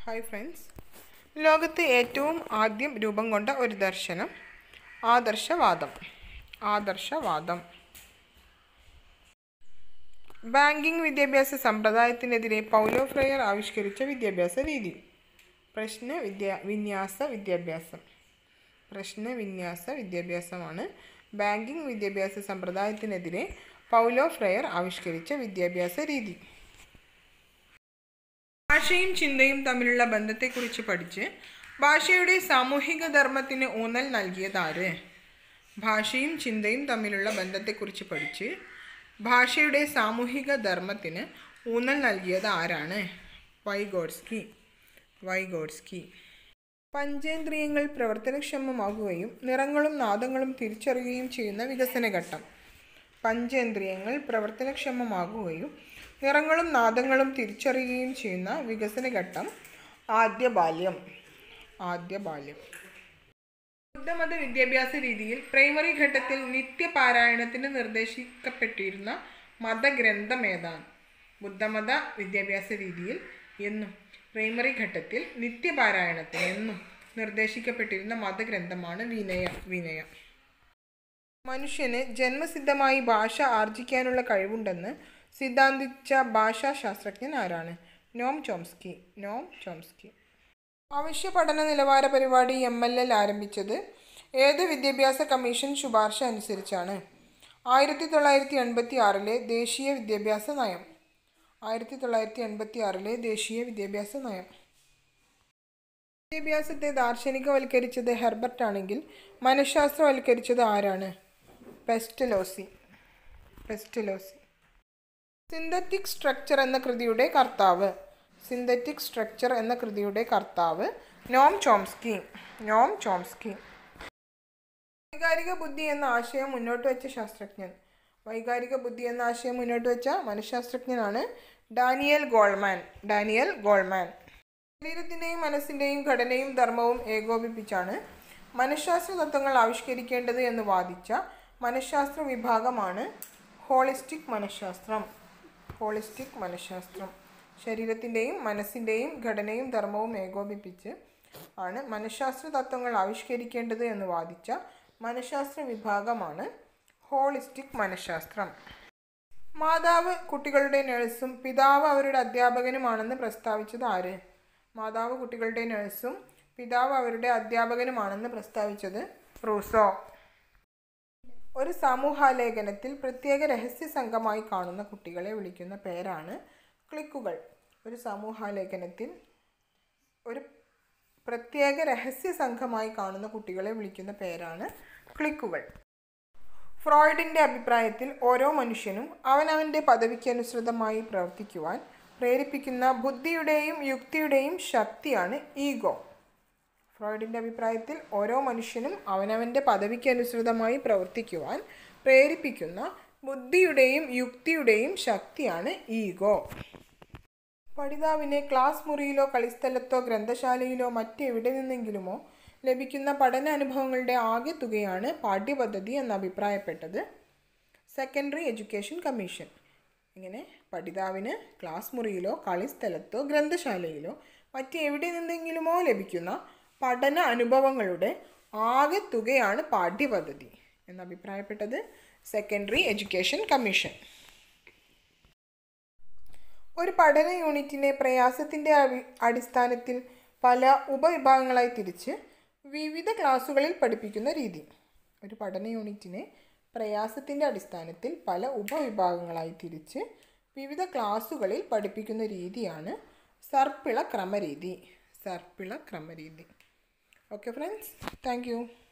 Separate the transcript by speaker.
Speaker 1: hi friends ലോകത്ത് ഏറ്റവും ആദ്യം രൂപം കൊണ്ട ഒരു ദർശനം ആദർശവാദം ആദർശവാദം ബാങ്കിംഗ് വിദ്യാഭ്യാസ സമ്പ്രദായത്തിനെതിരെ പൗലോ ഫ്രയർ ആവിഷ്കരിച്ച വിദ്യാഭ്യാസ രീതി പ്രശ്ന വിദ്യാ വിന്യാസ വിദ്യാഭ്യാസം പ്രശ്ന വിന്യാസ വിദ്യാഭ്യാസമാണ് ബാങ്കിംഗ് വിദ്യാഭ്യാസ സമ്പ്രദായത്തിനെതിരെ പൗലോ ഫ്രയർ ആവിഷ്കരിച്ച വിദ്യാഭ്യാസ രീതി ഭാഷയും ചിന്തയും തമ്മിലുള്ള ബന്ധത്തെക്കുറിച്ച് പഠിച്ച് ഭാഷയുടെ സാമൂഹിക ധർമ്മത്തിന് ഊന്നൽ നൽകിയതാര് ഭാഷയും ചിന്തയും തമ്മിലുള്ള ബന്ധത്തെക്കുറിച്ച് പഠിച്ച് ഭാഷയുടെ സാമൂഹിക ധർമ്മത്തിന് ഊന്നൽ നൽകിയത് ആരാണ് വൈഗോഡ്സ്കി വൈഗോഡ്സ്കി പഞ്ചേന്ദ്രിയങ്ങൾ പ്രവർത്തനക്ഷമമാകുകയും നിറങ്ങളും നാദങ്ങളും തിരിച്ചറിയുകയും ചെയ്യുന്ന വികസന ഘട്ടം പഞ്ചേന്ദ്രിയങ്ങൾ പ്രവർത്തനക്ഷമമാകുകയും നിറങ്ങളും നാദങ്ങളും തിരിച്ചറിയുകയും ചെയ്യുന്ന വികസന ഘട്ടം ആദ്യ ബാല്യം ആദ്യ ബാല്യം ബുദ്ധമത വിദ്യാഭ്യാസ രീതിയിൽ പ്രൈമറി ഘട്ടത്തിൽ നിത്യപാരായണത്തിന് നിർദ്ദേശിക്കപ്പെട്ടിരുന്ന മതഗ്രന്ഥം ഏതാണ് ബുദ്ധമത വിദ്യാഭ്യാസ രീതിയിൽ എന്നും പ്രൈമറി ഘട്ടത്തിൽ നിത്യപാരായണത്തിന് എന്നും നിർദ്ദേശിക്കപ്പെട്ടിരുന്ന മതഗ്രന്ഥമാണ് വിനയ വിനയ മനുഷ്യന് ജന്മസിദ്ധമായി ഭാഷ ആർജിക്കാനുള്ള കഴിവുണ്ടെന്ന് സിദ്ധാന്തിച്ച ഭാഷാശാസ്ത്രജ്ഞൻ ആരാണ് നോം ചോംസ്കി നോം ചോംസ്കി അവശ്യ പഠന നിലവാര പരിപാടി എം എൽ എൽ ആരംഭിച്ചത് ഏത് വിദ്യാഭ്യാസ കമ്മീഷൻ ശുപാർശ അനുസരിച്ചാണ് ആയിരത്തി തൊള്ളായിരത്തി എൺപത്തി ആറിലെ ദേശീയ വിദ്യാഭ്യാസ നയം ആയിരത്തി തൊള്ളായിരത്തി എൺപത്തി ആറിലെ ദേശീയ വിദ്യാഭ്യാസ നയം വിദ്യാഭ്യാസത്തെ ദാർശനികവൽക്കരിച്ചത് ഹെർബർട്ട് ആണെങ്കിൽ മനഃശാസ്ത്രവൽക്കരിച്ചത് ആരാണ് പെസ്റ്റലോസി പെസ്റ്റലോസി സിന്തറ്റിക് സ്ട്രക്ചർ എന്ന കൃതിയുടെ കർത്താവ് സിന്തറ്റിക് സ്ട്രക്ചർ എന്ന കൃതിയുടെ കർത്താവ് നോം ചോംസ്കി നോം ചോംസ്കി വൈകാരിക ബുദ്ധി എന്ന ആശയം മുന്നോട്ട് വെച്ച ശാസ്ത്രജ്ഞൻ വൈകാരിക ബുദ്ധി എന്ന ആശയം മുന്നോട്ട് വെച്ച മനഃശാസ്ത്രജ്ഞനാണ് ഡാനിയൽ ഗോൾമാൻ ഡാനിയൽ ഗോൾമാൻ ശരീരത്തിൻ്റെയും മനസ്സിൻ്റെയും ഘടനയും ധർമ്മവും ഏകോപിപ്പിച്ചാണ് മനഃശാസ്ത്ര തത്വങ്ങൾ ആവിഷ്കരിക്കേണ്ടത് എന്ന് വാദിച്ച മനഃശാസ്ത്ര വിഭാഗമാണ് ഹോളിസ്റ്റിക് മനഃശാസ്ത്രം ഹോളിസ്റ്റിക് മനഃശാസ്ത്രം ശരീരത്തിൻ്റെയും മനസ്സിൻ്റെയും ഘടനയും ധർമ്മവും ഏകോപിപ്പിച്ച് ആണ് മനഃശാസ്ത്ര തത്വങ്ങൾ ആവിഷ്കരിക്കേണ്ടത് എന്ന് വാദിച്ച മനഃശാസ്ത്ര വിഭാഗമാണ് ഹോളിസ്റ്റിക് മനഃശാസ്ത്രം മാതാവ് കുട്ടികളുടെ നഴ്സും പിതാവ് അവരുടെ അധ്യാപകനുമാണെന്ന് പ്രസ്താവിച്ചത് ആര് മാതാവ് കുട്ടികളുടെ നഴ്സും പിതാവ് അവരുടെ അധ്യാപകനുമാണെന്ന് പ്രസ്താവിച്ചത് റൂസോ ഒരു സമൂഹാലേഖനത്തിൽ പ്രത്യേക രഹസ്യ സംഘമായി കാണുന്ന കുട്ടികളെ വിളിക്കുന്ന പേരാണ് ക്ലിക്കുകൾ ഒരു സമൂഹാലേഖനത്തിൽ ഒരു പ്രത്യേക രഹസ്യ സംഘമായി കാണുന്ന കുട്ടികളെ വിളിക്കുന്ന പേരാണ് ക്ലിക്കുകൾ ഫ്രോയിഡിൻ്റെ അഭിപ്രായത്തിൽ ഓരോ മനുഷ്യനും അവനവൻ്റെ പദവിക്കനുസൃതമായി പ്രവർത്തിക്കുവാൻ പ്രേരിപ്പിക്കുന്ന ബുദ്ധിയുടെയും യുക്തിയുടെയും ശക്തിയാണ് ഈഗോ ഫ്രോയിഡിൻ്റെ അഭിപ്രായത്തിൽ ഓരോ മനുഷ്യനും അവനവൻ്റെ പദവിക്കനുസൃതമായി പ്രവർത്തിക്കുവാൻ പ്രേരിപ്പിക്കുന്ന ബുദ്ധിയുടെയും യുക്തിയുടെയും ശക്തിയാണ് ഈഗോ പഠിതാവിനെ ക്ലാസ് മുറിയിലോ കളിസ്ഥലത്തോ ഗ്രന്ഥശാലയിലോ മറ്റെവിടെ നിന്നെങ്കിലുമോ ലഭിക്കുന്ന പഠന അനുഭവങ്ങളുടെ ആകെ തുകയാണ് പാഠ്യപദ്ധതി എന്ന് അഭിപ്രായപ്പെട്ടത് സെക്കൻഡറി എഡ്യൂക്കേഷൻ കമ്മീഷൻ ഇങ്ങനെ പഠിതാവിന് ക്ലാസ് മുറിയിലോ കളിസ്ഥലത്തോ ഗ്രന്ഥശാലയിലോ മറ്റെവിടെ നിന്നെങ്കിലുമോ ലഭിക്കുന്ന പഠന അനുഭവങ്ങളുടെ ആകെ തുകയാണ് പാഠ്യപദ്ധതി എന്ന് അഭിപ്രായപ്പെട്ടത് സെക്കൻഡറി എഡ്യൂക്കേഷൻ കമ്മീഷൻ ഒരു പഠന യൂണിറ്റിനെ പ്രയാസത്തിൻ്റെ അടിസ്ഥാനത്തിൽ പല ഉപവിഭാഗങ്ങളായി തിരിച്ച് വിവിധ ക്ലാസ്സുകളിൽ പഠിപ്പിക്കുന്ന രീതി ഒരു പഠന യൂണിറ്റിനെ പ്രയാസത്തിൻ്റെ അടിസ്ഥാനത്തിൽ പല ഉപവിഭാഗങ്ങളായി തിരിച്ച് വിവിധ ക്ലാസ്സുകളിൽ പഠിപ്പിക്കുന്ന രീതിയാണ് സർപ്പിള ക്രമരീതി സർപ്പിള ക്രമരീതി ഓക്കെ ഫ്രണ്ട്സ് താങ്ക്